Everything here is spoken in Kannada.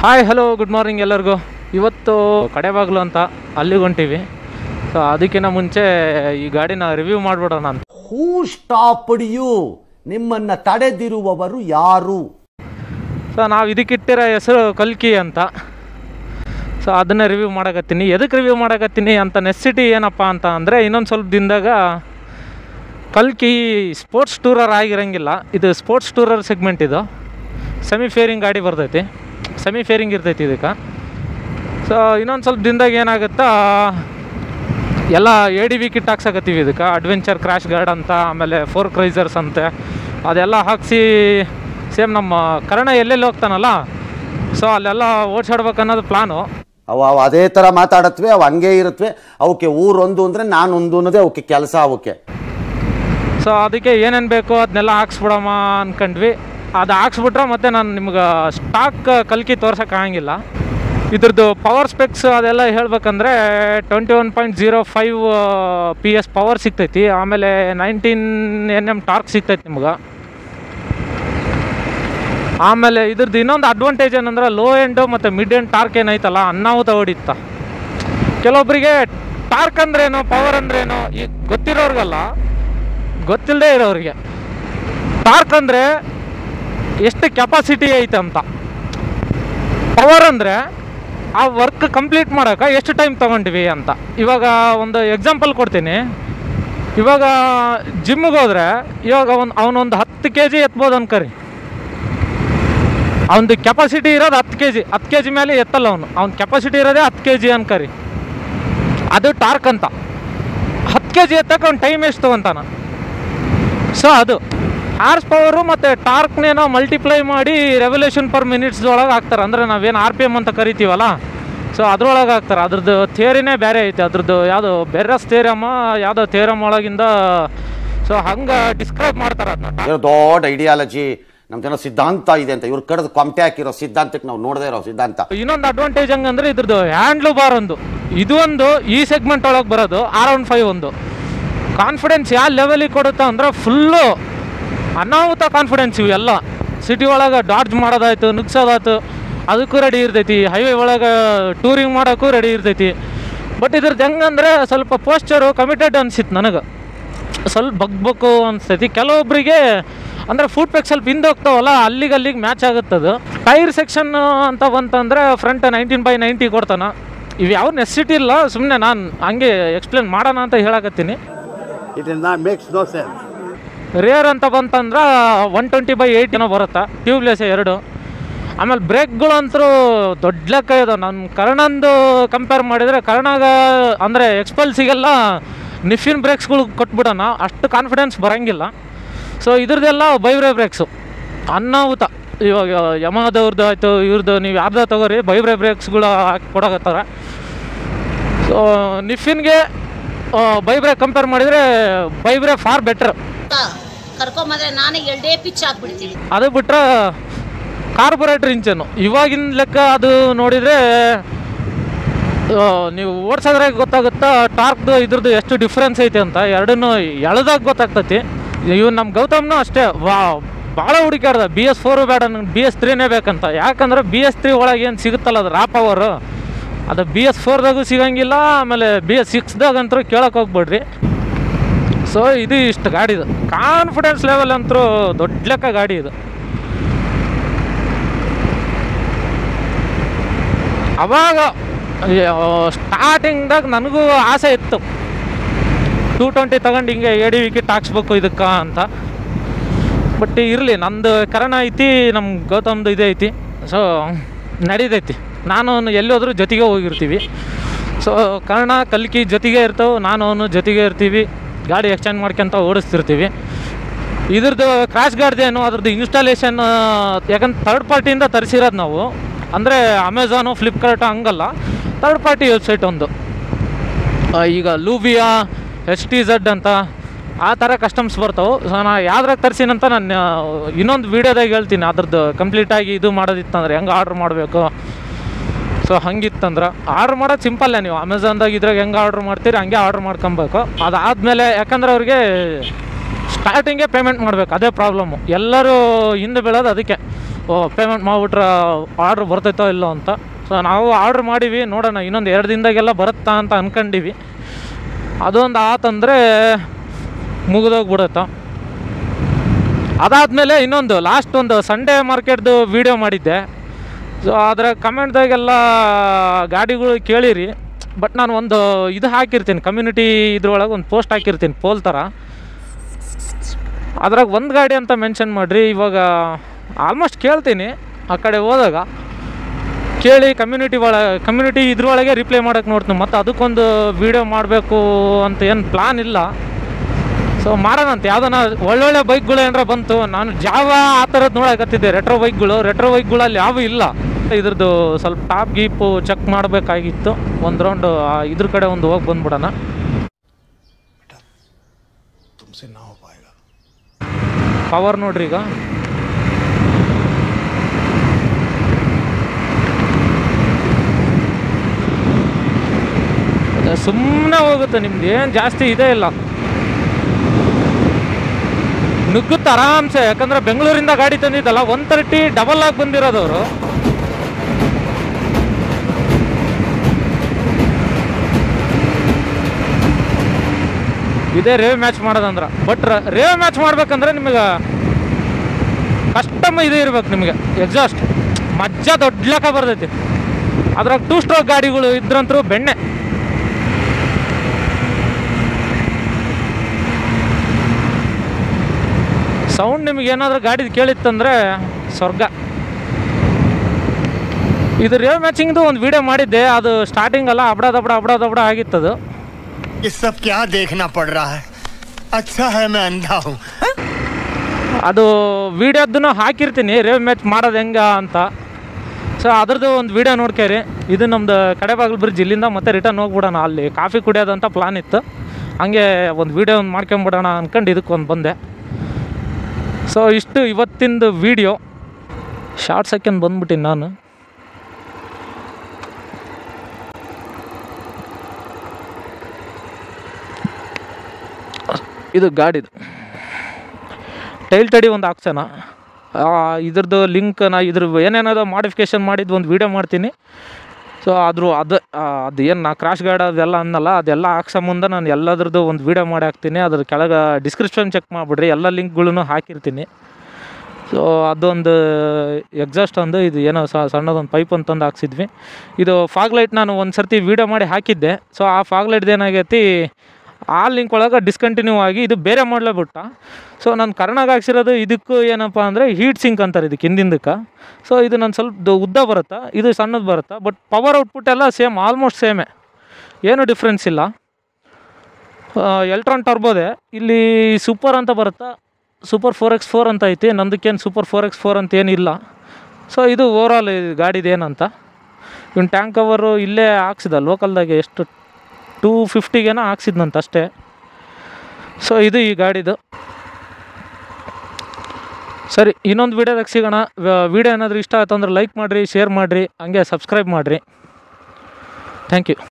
ಹಾಯ್ ಹಲೋ ಗುಡ್ ಮಾರ್ನಿಂಗ್ ಎಲ್ಲರಿಗೂ ಇವತ್ತು ಕಡೆಬಾಗ್ಲು ಅಂತ ಅಲ್ಲಿಗೆ ಹೊಂಟೀವಿ ಸೊ ಅದಕ್ಕಿಂತ ಮುಂಚೆ ಈ ಗಾಡಿನ ರಿವ್ಯೂ ಮಾಡಿಬಿಡೋಣ ಅಂತ ಹೂ ಸ್ಟಾಪ್ಡ್ ಯು ನಿಮ್ಮನ್ನ ತಡೆದಿರುವವರು ಯಾರು ಸೊ ನಾವು ಇದಕ್ಕಿಟ್ಟಿರೋ ಹೆಸರು ಕಲ್ಕಿ ಅಂತ ಸೊ ಅದನ್ನೇ ರಿವ್ಯೂ ಮಾಡಕತ್ತೀನಿ ಎದಕ್ಕೆ ರಿವ್ಯೂ ಮಾಡಕತ್ತೀನಿ ಅಂತ ನೆಸಿಟಿ ಏನಪ್ಪ ಅಂತ ಅಂದರೆ ಇನ್ನೊಂದು ಸ್ವಲ್ಪ ದಿನದಾಗ ಕಲ್ಕಿ ಸ್ಪೋರ್ಟ್ಸ್ ಟೂರರ್ ಆಗಿರಂಗಿಲ್ಲ ಇದು ಸ್ಪೋರ್ಟ್ಸ್ ಟೂರರ್ ಸೆಗ್ಮೆಂಟ್ ಇದು ಸೆಮಿ ಫೇರಿಂಗ್ ಗಾಡಿ ಬರ್ತೈತಿ ಸೆಮಿ ಫೇರಿಂಗ್ ಇರ್ತೈತಿ ಇದಕ್ಕೆ ಸೊ ಇನ್ನೊಂದು ಸ್ವಲ್ಪ ದಿನದಾಗ ಏನಾಗುತ್ತಾ ಎಲ್ಲ ಎ ಡಿ ವಿ ಕಿಟ್ ಹಾಕ್ಸಕತ್ತೀವಿ ಇದಕ್ಕೆ ಅಡ್ವೆಂಚರ್ ಕ್ರಾಶ್ ಗಾರ್ಡ್ ಅಂತ ಆಮೇಲೆ ಫೋರ್ ಕ್ರೈಸರ್ಸ್ ಅಂತೆ ಅದೆಲ್ಲ ಹಾಕ್ಸಿ ಸೇಮ್ ನಮ್ಮ ಕರ್ಣ ಎಲ್ಲೆಲ್ಲಿ ಹೋಗ್ತಾನಲ್ಲ ಸೊ ಅಲ್ಲೆಲ್ಲ ಓಡ್ಸಾಡ್ಬೇಕು ಅನ್ನೋದು ಪ್ಲಾನು ಅವು ಅವು ಅದೇ ಥರ ಮಾತಾಡತ್ವೆ ಅವು ಹಂಗೆ ಇರುತ್ತವೆ ಅವಕ್ಕೆ ಊರೊಂದು ಅಂದರೆ ನಾನೊಂದು ಅನ್ನೋದೇ ಅವಕ್ಕೆ ಕೆಲಸ ಅವಕ್ಕೆ ಸೊ ಅದಕ್ಕೆ ಏನೇನು ಬೇಕು ಅದನ್ನೆಲ್ಲ ಹಾಕ್ಸ್ಬಿಡಮ್ಮ ಅನ್ಕೊಂಡ್ವಿ ಅದು ಹಾಕ್ಸ್ಬಿಟ್ರೆ ಮತ್ತೆ ನಾನು ನಿಮ್ಗೆ ಸ್ಟಾಕ್ ಕಲ್ಕಿ ತೋರ್ಸೋಕ್ಕಾಗಂಗಿಲ್ಲ ಇದ್ರದ್ದು ಪವರ್ ಸ್ಪೆಕ್ಸ್ ಅದೆಲ್ಲ ಹೇಳ್ಬೇಕಂದ್ರೆ twenty one point zero five P S power ಸಿಗ್ತೈತಿ ಆಮೇಲೆ ನೈನ್ಟೀನ್ ಎನ್ ಎಮ್ ಟಾರ್ಕ್ ಸಿಗ್ತೈತಿ ನಿಮ್ಗೆ ಆಮೇಲೆ ಇದ್ರದ್ದು ಇನ್ನೊಂದು ಅಡ್ವಾಂಟೇಜ್ ಏನಂದ್ರೆ ಲೋ ಎಂಡು ಮತ್ತು ಮಿಡ್ ಎಂಡ್ ಟಾರ್ಕ್ ಏನೈತಲ್ಲ ಅನ್ನಾಹುತ ಹೊಡಿತ ಕೆಲವೊಬ್ಬರಿಗೆ ಟಾರ್ಕ್ ಅಂದ್ರೇನು ಪವರ್ ಅಂದ್ರೇನು ಈಗ ಗೊತ್ತಿರೋರ್ಗಲ್ಲ ಗೊತ್ತಿಲ್ಲದೆ ಇರೋರಿಗೆ ಟಾರ್ಕ್ ಅಂದರೆ ಎಷ್ಟು ಕೆಪಾಸಿಟಿ ಐತೆ ಅಂತ ಪವರ್ ಅಂದರೆ ಆ ವರ್ಕ್ ಕಂಪ್ಲೀಟ್ ಮಾಡೋಕೆ ಎಷ್ಟು ಟೈಮ್ ತೊಗೊಂಡ್ವಿ ಅಂತ ಇವಾಗ ಒಂದು ಎಕ್ಸಾಂಪಲ್ ಕೊಡ್ತೀನಿ ಇವಾಗ ಜಿಮ್ಮಿಗೆ ಹೋದ್ರೆ ಇವಾಗ ಒಂದು ಅವನೊಂದು ಹತ್ತು ಕೆ ಜಿ ಎತ್ಬೋದು ಅನ್ಕರಿ ಅವನದು ಕೆಪಾಸಿಟಿ ಇರೋದು ಹತ್ತು ಕೆ ಜಿ ಹತ್ತು ಕೆ ಜಿ ಮೇಲೆ ಎತ್ತಲ್ಲ ಅವನು ಅವ್ನ ಕೆಪಾಸಿಟಿ ಇರೋದೇ ಹತ್ತು ಕೆ ಜಿ ಅನ್ಕರಿ ಅದು ಟಾರ್ಕ್ ಅಂತ ಹತ್ತು ಕೆ ಜಿ ಎತ್ತಕ್ಕೆ ಅವ್ನು ಟೈಮ್ ಎಷ್ಟು ತೊಗೊಂತಾನ ಸೊ ಅದು ಹಾರ್ಸ್ ಪವರು ಮತ್ತು ಟಾರ್ಕ್ನೇನೋ ಮಲ್ಟಿಪ್ಲೈ ಮಾಡಿ ರೆವಲ್ಯೂಷನ್ ಪರ್ ಮಿನಿಟ್ಸ್ ಒಳಗೆ ಹಾಕ್ತಾರೆ ಅಂದರೆ ನಾವೇನು ಆರ್ ಪಿ ಎಮ್ ಅಂತ ಕರಿತೀವಲ್ಲ ಸೊ ಅದ್ರೊಳಗೆ ಹಾಕ್ತಾರೆ ಅದ್ರದ್ದು ಥಿಯರಿನೇ ಬೇರೆ ಐತೆ ಅದ್ರದ್ದು ಯಾವುದು ಬೆರ್ರಸ್ ಥಿಯರಮ್ಮ ಯಾವುದೋ ಥಿಯರಮ್ ಒಳಗಿಂದ ಸೊ ಹಂಗೆ ಡಿಸ್ಕ್ರೈಬ್ ಮಾಡ್ತಾರೆ ಅದನ್ನ ಏನೋ ದೊಡ್ಡ ಐಡಿಯಾಲಜಿ ನಮ್ಮ ಜನ ಸಿದ್ಧಾಂತ ಇದೆ ಅಂತ ಇವ್ರು ಕಡ್ದು ಕೊಂಪೆ ಹಾಕಿರೋ ಸಿದ್ಧಾಂತಕ್ಕೆ ನಾವು ನೋಡದೇ ಇರೋ ಸಿದ್ಧಾಂತ ಇನ್ನೊಂದು ಅಡ್ವಾಂಟೇಜ್ ಹಂಗಂದ್ರೆ ಇದ್ರದ್ದು ಹ್ಯಾಂಡ್ಲು ಬಾರ್ ಒಂದು ಇದು ಒಂದು ಈ ಸೆಗ್ಮೆಂಟ್ ಒಳಗೆ ಬರೋದು ಆರ್ ಒನ್ ಫೈವ್ ಒಂದು ಕಾನ್ಫಿಡೆನ್ಸ್ ಯಾವ ಲೆವೆಲಿಗೆ ಕೊಡುತ್ತಾ ಅಂದ್ರೆ ಫುಲ್ಲು ಅನಾಹುತ ಕಾನ್ಫಿಡೆನ್ಸ್ ಇವೆಲ್ಲ ಸಿಟಿ ಒಳಗೆ ಡಾಡ್ಜ್ ಮಾಡೋದಾಯ್ತು ನುಗ್ಸೋದಾಯ್ತು ಅದಕ್ಕೂ ರೆಡಿ ಇರ್ತೈತಿ ಹೈವೇ ಒಳಗೆ ಟೂರಿಂಗ್ ಮಾಡೋಕ್ಕೂ ರೆಡಿ ಇರ್ತೈತಿ ಬಟ್ ಇದ್ರದ್ದು ಹೆಂಗಂದ್ರೆ ಸ್ವಲ್ಪ ಪೋಸ್ಚರು ಕಮಿಟೆಡ್ ಅನ್ಸಿತ್ತು ನನಗೆ ಸ್ವಲ್ಪ ಬಗ್ಬೇಕು ಅನಿಸ್ತೈತಿ ಕೆಲವೊಬ್ಬರಿಗೆ ಅಂದರೆ ಫುಡ್ ಪ್ಯಾಕ್ ಸ್ವಲ್ಪ ಹಿಂದೆ ಹೋಗ್ತಾವಲ್ಲ ಅಲ್ಲಿಗೆ ಅಲ್ಲಿಗೆ ಮ್ಯಾಚ್ ಆಗುತ್ತದು ಟೈರ್ ಸೆಕ್ಷನ್ ಅಂತ ಬಂತಂದರೆ ಫ್ರಂಟ್ ನೈನ್ಟೀನ್ ಬೈ ನೈಂಟಿ ಕೊಡ್ತಾನೆ ಇವು ಯಾವ ನೆಸಿಟಿ ಇಲ್ಲ ಸುಮ್ಮನೆ ನಾನು ಹಂಗೆ ಎಕ್ಸ್ಪ್ಲೇನ್ ಮಾಡೋಣ ಅಂತ ಹೇಳಕತ್ತೀನಿ It is not makes no sense. Rare ಅಂತ ಬಂತಂದ್ರೆ ಒನ್ ಟ್ವೆಂಟಿ ಬೈ ಏಯ್ಟ್ ಏನೋ ಬರುತ್ತೆ ಟ್ಯೂಬ್ಲೆಸ್ ಎರಡು ಆಮೇಲೆ ಬ್ರೇಕ್ಗಳಂತರೂ ದೊಡ್ಡ ಲೆಕ್ಕ ಇದೆ ನನ್ನ ಕರ್ಣಂದು ಕಂಪೇರ್ ಮಾಡಿದರೆ ಕರ್ಣಾಗ ಅಂದರೆ ಎಕ್ಸ್ಪಲ್ಸಿಗೆಲ್ಲ ನಿಫಿನ್ ಬ್ರೇಕ್ಸ್ಗಳು ಕೊಟ್ಬಿಡೋಣ ಅಷ್ಟು ಕಾನ್ಫಿಡೆನ್ಸ್ ಬರೋಂಗಿಲ್ಲ ಸೊ ಇದ್ರದ್ದೆಲ್ಲ ಬೈಬ್ರೆ ಬ್ರೇಕ್ಸು ಅನ್ನಾಹುತ ಇವಾಗ ಯಮಹದವ್ರದ್ದು ಆಯಿತು ಇವ್ರದ್ದು ನೀವು ಯಾರ್ದು ತಗೋರಿ ಬೈಬ್ರೆ ಬ್ರೇಕ್ಸ್ಗಳು ಹಾಕಿ ಕೊಡಕತ್ತಾರ ಸೊ ನಿಫಿನ್ಗೆ ಬೈಬ್ರೆ ಕಂಪೇರ್ ಮಾಡಿದರೆ ಬೈಬ್ರೆ ಫಾರ್ ಬೆಟ್ರ್ ಕರ್ಕೊಂಬಂದ್ರೆ ನಾನೇ ಎರಡೇ ಪಿಚ್ ಹಾಕ್ಬಿಡ್ತೀನಿ ಅದು ಬಿಟ್ರೆ ಕಾರ್ಬೊರೇಟರ್ ಇಂಚನು ಇವಾಗಿನ ಲೆಕ್ಕ ಅದು ನೋಡಿದರೆ ಆ, ನೀವು ಓಡ್ಸೋದ್ರೆ ಗೊತ್ತಾಗುತ್ತಾ ಟಾರ್ಕ್ದು ಇದ್ರದ್ದು ಎಷ್ಟು ಡಿಫ್ರೆನ್ಸ್ ಐತೆ ಅಂತ ಎರಡನ್ನೂ ಎಳ್ದಾಗ ಗೊತ್ತಾಗ್ತೈತಿ ಇವ್ ನಮ್ಮ ಗೌತಮ್ನು ಅಷ್ಟೇ ವಾ ಭಾಳ ಹುಡುಕ್ಯಾಡ್ದ ಬಿ ಎಸ್ ಫೋರು ಬೇಡ ನಂಗೆ ಬಿ ಎಸ್ ತ್ರೀನೇ ಬೇಕಂತ ಯಾಕಂದ್ರೆ ಬಿ ಎಸ್ ತ್ರೀ ಒಳಗೆ ಏನು ಸಿಗುತ್ತಲ್ಲ ಅದು ರಾ ಪವರು ಅದು ಬಿ ಎಸ್ ಫೋರ್ದಾಗೂ ಸಿಗಂಗಿಲ್ಲ ಆಮೇಲೆ ಬಿ ಎಸ್ ಸಿಕ್ಸ್ದಾಗಂತೂ ಕೇಳಕ್ಕೆ ಹೋಗ್ಬೇಡ್ರಿ ಸೊ ಇದು ಇಷ್ಟು ಗಾಡಿದು ಕಾನ್ಫಿಡೆನ್ಸ್ ಲೆವೆಲ್ ಅಂತೂ ದೊಡ್ಡ ಲೆಕ್ಕ ಗಾಡಿ ಇದು ಅವಾಗ ಸ್ಟಾರ್ಟಿಂಗ್ದಾಗ ನನಗೂ ಆಸೆ ಇತ್ತು ಟೂ ಟ್ವೆಂಟಿ ತಗೊಂಡು ಹಿಂಗೆ ಎ ಡಿ ವಿಕೆಟ್ ಹಾಕ್ಸ್ಬೇಕು ಇದಕ್ಕೆ ಅಂತ ಬಟ್ ಇರಲಿ ನಂದು ಕರಣ ಐತಿ ನಮ್ಮ ಗೌತಮ್ದು ಇದೇ ಐತಿ ಸೊ ನಡೀತೈತಿ ನಾನು ಅವ್ನು ಎಲ್ಲಿ ಹೋದ್ರೂ ಜೊತೆಗೆ ಹೋಗಿರ್ತೀವಿ ಸೊ ಕರ್ಣ ಕಲ್ಕಿ ಜೊತೆಗೆ ಇರ್ತವೆ ನಾನು ಅವನು ಜೊತೆಗೆ ಇರ್ತೀವಿ ಗಾಡಿ ಎಕ್ಸ್ಚೇಂಜ್ ಮಾಡ್ಕೊಂತ ಓಡಿಸ್ತಿರ್ತೀವಿ ಇದ್ರದ್ದು ಕ್ರಾಶ್ ಗಾರ್ಡ್ದೇನು ಅದ್ರದ್ದು ಇನ್ಸ್ಟಾಲೇಷನ್ ಯಾಕಂದ್ರೆ ಥರ್ಡ್ ಪಾರ್ಟಿಯಿಂದ ತರಿಸಿರೋದು ನಾವು ಅಂದರೆ ಅಮೆಝಾನು ಫ್ಲಿಪ್ಕಾರ್ಟ್ ಹಂಗಲ್ಲ ಥರ್ಡ್ ಪಾರ್ಟಿ ವೆಬ್ಸೈಟ್ ಒಂದು ಆ, ಈಗ ಲೂಬಿಯಾ ಎಚ್ ಟಿ ಝಡ್ ಅಂತ ಆ ಥರ ಕಸ್ಟಮ್ಸ್ ಬರ್ತಾವೆ ಸೊ ನಾ ಯಾವ್ದ್ರಾಗ ತರಿಸಿನಂತ ನಾನು ಇನ್ನೊಂದು ವೀಡಿಯೋದಾಗ ಹೇಳ್ತೀನಿ ಅದ್ರದ್ದು ಕಂಪ್ಲೀಟಾಗಿ ಇದು ಮಾಡೋದಿತ್ತಂದ್ರೆ ಹೆಂಗೆ ಆರ್ಡ್ರ್ ಮಾಡಬೇಕು ಸೊ ಹಂಗಿತ್ತಂದ್ರೆ ಆರ್ಡ್ರ್ ಮಾಡೋದು ಸಿಂಪಲ್ಲೇ ನೀವು ಅಮೆಝಾನ್ದಾಗ ಇದ್ರಾಗ ಹೆಂಗೆ ಆರ್ಡ್ರ್ ಮಾಡ್ತೀರಿ ಹಂಗೆ ಆರ್ಡ್ರ್ ಮಾಡ್ಕೊಬೇಕು ಅದಾದಮೇಲೆ ಯಾಕಂದ್ರೆ ಅವ್ರಿಗೆ ಸ್ಟಾರ್ಟಿಂಗೇ ಪೇಮೆಂಟ್ ಮಾಡಬೇಕು ಅದೇ ಪ್ರಾಬ್ಲಮ್ಮು ಎಲ್ಲರೂ ಹಿಂದೆ ಬೀಳೋದು ಅದಕ್ಕೆ ಓ ಪೇಮೆಂಟ್ ಮಾಡಿಬಿಟ್ರೆ ಆರ್ಡ್ರ್ ಬರ್ತೈತೋ ಇಲ್ಲೋ ಅಂತ ಸೊ ನಾವು ಆರ್ಡ್ರ್ ಮಾಡೀವಿ ನೋಡೋಣ ಇನ್ನೊಂದು ಎರಡು ದಿನದಾಗೆಲ್ಲ ಬರುತ್ತಾ ಅಂತ ಅನ್ಕೊಂಡಿವಿ ಅದೊಂದು ಆತಂದರೆ ಮುಗಿದೋಗ್ಬಿಡುತ್ತೆ ಅದಾದಮೇಲೆ ಇನ್ನೊಂದು ಲಾಸ್ಟ್ ಒಂದು ಸಂಡೇ ಮಾರ್ಕೆಟ್ದು ವೀಡಿಯೋ ಮಾಡಿದ್ದೆ ಸೊ ಅದರ ಕಮೆಂಟ್ದಾಗೆಲ್ಲ ಗಾಡಿಗಳು ಕೇಳಿರಿ ಬಟ್ ನಾನು ಒಂದು ಇದು ಹಾಕಿರ್ತೀನಿ ಕಮ್ಯುನಿಟಿ ಇದ್ರೊಳಗೆ ಒಂದು ಪೋಸ್ಟ್ ಹಾಕಿರ್ತೀನಿ ಪೋಲ್ ಥರ ಅದ್ರಾಗ ಒಂದು ಗಾಡಿ ಅಂತ ಮೆನ್ಷನ್ ಮಾಡಿರಿ ಇವಾಗ ಆಲ್ಮೋಸ್ಟ್ ಕೇಳ್ತೀನಿ ಆ ಕಡೆ ಹೋದಾಗ ಕೇಳಿ ಕಮ್ಯುನಿಟಿ ಒಳ ಕಮ್ಯುನಿಟಿ ಇದ್ರೊಳಗೆ ರಿಪ್ಲೈ ಮಾಡೋಕ್ಕೆ ನೋಡ್ತೀನಿ ಮತ್ತು ಅದಕ್ಕೊಂದು ವೀಡಿಯೋ ಮಾಡಬೇಕು ಅಂತ ಏನು ಪ್ಲಾನ್ ಇಲ್ಲ ಸೊ ಮಾರೋಣಂತ ಯಾವ್ದಾನ ಒಳ್ಳೊಳ್ಳೆ ಬೈಕ್ಗಳು ಏನಾರ ಬಂತು ನಾನು ಜಾವ ಆ ಥರದ್ದು ನೋಡಕತ್ತಿದ್ದೆ ರೆಟ್ರೋ ಬೈಕ್ಗಳು ರೆಟ್ರೋ ಬೈಕ್ಗಳಲ್ಲಿ ಯಾವೂ ಇಲ್ಲ ಇದ್ರದ್ದು ಸ್ವಲ್ಪ ಟಾಪ್ ಗೀಪು ಚೆಕ್ ಮಾಡಬೇಕಾಗಿತ್ತು ಒಂದು ರೌಂಡ್ ಇದ್ರ ಕಡೆ ಒಂದು ಹೋಗಿ ಬಂದ್ಬಿಡೋಣ तुमसे ना हो पाएगा ಪವರ್ ನೋಡ್ರಿ ಈಗ ಸುಮ್ಮನೆ ಹೋಗುತ್ತೆ ನಿಮ್ದು ಏನು ಜಾಸ್ತಿ ಇದೇ ಇಲ್ಲ ನುಗ್ಗುತ್ತೆ ಆರಾಮ್ಸೆ ಯಾಕಂದ್ರೆ ಬೆಂಗಳೂರಿಂದ ಗಾಡಿ ತಂದಿದ್ದಲ್ಲ ಒನ್ ತರ್ಟಿ ಡಬಲ್ ಆಗಿ ಬಂದಿರೋದವರು ಇದೇ ರೇವ್ ಮ್ಯಾಚ್ ಮಾಡೋದಂದ್ರೆ ಬಟ್ ರೇವ್ ಮ್ಯಾಚ್ ಮಾಡ್ಬೇಕಂದ್ರೆ ನಿಮಗೆ ಕಸ್ಟಮ್ ಇದು ಇರ್ಬೇಕು ನಿಮಗೆ ಎಕ್ಸಾಸ್ಟ್ ಮಜ್ಜಾ ದೊಡ್ಡಲಕ ಬರ್ತೈತಿ ಅದ್ರಾಗ ಟೂ ಸ್ಟ್ರೋಕ್ ಗಾಡಿಗಳು ಇದ್ರಂತರೂ ಬೆಣ್ಣೆ ಸೌಂಡ್ ನಿಮಗೆ ಏನಾದರೂ ಗಾಡಿದು ಕೇಳಿತ್ತಂದ್ರೆ ಸ್ವರ್ಗ ಇದು ರೇವ್ ಮ್ಯಾಚಿಂಗ್ದು ಒಂದು ವಿಡಿಯೋ ಮಾಡಿದ್ದೆ ಅದು ಸ್ಟಾರ್ಟಿಂಗ್ ಅಲ್ಲ ಅಬಡ ದಬಡ ಅಬಡ ದಬಡ ಆಗಿತ್ತದು ये सब क्या देखना पड़ रहा है अच्छा है मैं अंधा हूँ ಅದು ವೀಡಿಯೋದನ್ನು ಹಾಕಿರ್ತೀನಿ ರೇವ್ ಮ್ಯಾಚ್ ಮಾಡೋದು ಹೆಂಗ ಅಂತ ಸೊ ಅದ್ರದ್ದು ಒಂದು ವೀಡಿಯೋ ನೋಡ್ಕೇರಿ ಇದು ನಮ್ದು ಕಡೆಬಾಗಿಲು ಬ್ರಿಡ್ಜ್ ಇಲ್ಲಿಂದ ಮತ್ತೆ ರಿಟರ್ನ್ ಹೋಗ್ಬಿಡೋಣ ಅಲ್ಲಿ ಕಾಫಿ ಕುಡಿಯೋದಂತ ಪ್ಲಾನ್ ಇತ್ತು ಹಂಗೆ ಒಂದು ವೀಡಿಯೋ ಒಂದು ಮಾಡ್ಕೊಂಬಿಡೋಣ ಅಂದ್ಕೊಂಡು ಇದಕ್ಕೆ ಒಂದು ಬಂದೆ ಸೊ ಇಷ್ಟು ಇವತ್ತಿಂದು ವೀಡಿಯೋ ಶಾರ್ಟ್ ಸೆಕೆಂಡ್ ಬಂದ್ಬಿಟ್ಟಿನಿ ನಾನು ಇದು ಗಾಡಿದು ಟೈಲ್ ತಡಿ ಒಂದು ಹಾಕ್ಸೋಣ ಇದ್ರದ್ದು ಲಿಂಕ್ ನಾ ಇದ್ರ ಏನೇನದ ಮಾಡಿಫಿಕೇಷನ್ ಮಾಡಿದ್ದು ಒಂದು ವೀಡಿಯೋ ಮಾಡ್ತೀನಿ ಸೊ ಆದರೂ ಅದು ಅದು ಏನು ನಾ ಕ್ರಾಶ್ ಗಾರ್ಡ್ ಅದೆಲ್ಲ ಅನ್ನಲ್ಲ ಅದೆಲ್ಲ ಹಾಕ್ಸೋ ಮುಂದೆ ನಾನು ಎಲ್ಲದ್ರದ್ದು ಒಂದು ವೀಡಿಯೋ ಮಾಡಿ ಹಾಕ್ತೀನಿ ಅದ್ರ ಕೆಳಗೆ ಡಿಸ್ಕ್ರಿಪ್ಷನ್ ಚೆಕ್ ಮಾಡಿಬಿಡ್ರಿ ಎಲ್ಲ ಲಿಂಕ್ಗಳನ್ನು ಹಾಕಿರ್ತೀನಿ ಸೊ ಅದೊಂದು ಎಕ್ಸಾಸ್ಟ್ ಒಂದು ಇದು ಏನೋ ಸ ಸಣ್ಣದೊಂದು ಪೈಪ್ ಅಂತಂದು ಹಾಕ್ಸಿದ್ವಿ ಇದು ಫಾಗ್ ಲೈಟ್ ನಾನು ಒಂದು ಸರ್ತಿ ವೀಡಿಯೋ ಮಾಡಿ ಹಾಕಿದ್ದೆ ಸೊ ಆ ಫಾಗ್ ಲೈಟ್ದು ಏನಾಗೈತಿ ಆ ಲಿಂಕ್ ಒಳಗೆ ಡಿಸ್ಕಂಟಿನ್ಯೂ ಆಗಿ ಇದು ಬೇರೆ ಮಾಡಲೇ ಬಿಟ್ಟ ಸೊ ನಾನು ಕರ್ನಾಗ ಹಾಕ್ಸಿರೋದು ಇದಕ್ಕೂ ಏನಪ್ಪ ಅಂದರೆ ಹೀಟ್ ಸಿಂಕ್ ಅಂತಾರೆ ಇದಕ್ಕೆ ಹಿಂದಿಂದಕ್ಕೆ ಸೊ ಇದು ನಾನು ಸ್ವಲ್ಪ ದ- ಉದ್ದ ಬರುತ್ತಾ ಇದು ಸಣ್ಣದು ಬರುತ್ತಾ ಬಟ್ ಪವರ್ ಔಟ್ಪುಟ್ ಎಲ್ಲ ಸೇಮ್ ಆಲ್ಮೋಸ್ಟ್ ಸೇಮೇ ಏನು ಡಿಫ್ರೆನ್ಸ್ ಇಲ್ಲ ಎಲ್ಟ್ರಾನ್ ಟರ್ಬೋದೆ ಇಲ್ಲಿ ಸೂಪರ್ ಅಂತ ಬರುತ್ತಾ ಸೂಪರ್ ಫೋರ್ ಎಕ್ಸ್ ಫೋರ್ ಅಂತ ಐತಿ ನಂದಕ್ಕೇನು ಸೂಪರ್ ಫೋರ್ ಎಕ್ಸ್ ಫೋರ್ ಅಂತ ಏನಿಲ್ಲ ಸೊ ಇದು ಓವರಾಲ್ ಗಾಡಿದು ಏನಂತ ಇವ್ನು ಟ್ಯಾಂಕ್ ಕವರು ಇಲ್ಲೇ ಹಾಕ್ಸಿದ ಲೋಕಲ್ದಾಗೆ ಎಷ್ಟು ಟೂ ಫಿಫ್ಟಿಗೇನೋ ಹಾಕ್ಸಿದ್ನಂತ ಅಷ್ಟೇ ಸೊ ಇದು ಈ ಗಾಡಿದು ಸರಿ ಇನ್ನೊಂದು ವೀಡಿಯೋದಾಗ ಸಿಗೋಣ ವೀಡಿಯೋ ಏನಾದರೂ ಇಷ್ಟ ಆಯ್ತು ಅಂದ್ರೆ ಲೈಕ್ ಮಾಡಿರಿ ಶೇರ್ ಮಾಡಿರಿ ಹಂಗೆ ಸಬ್ಸ್ಕ್ರೈಬ್ ಮಾಡಿರಿ ಥ್ಯಾಂಕ್ ಯು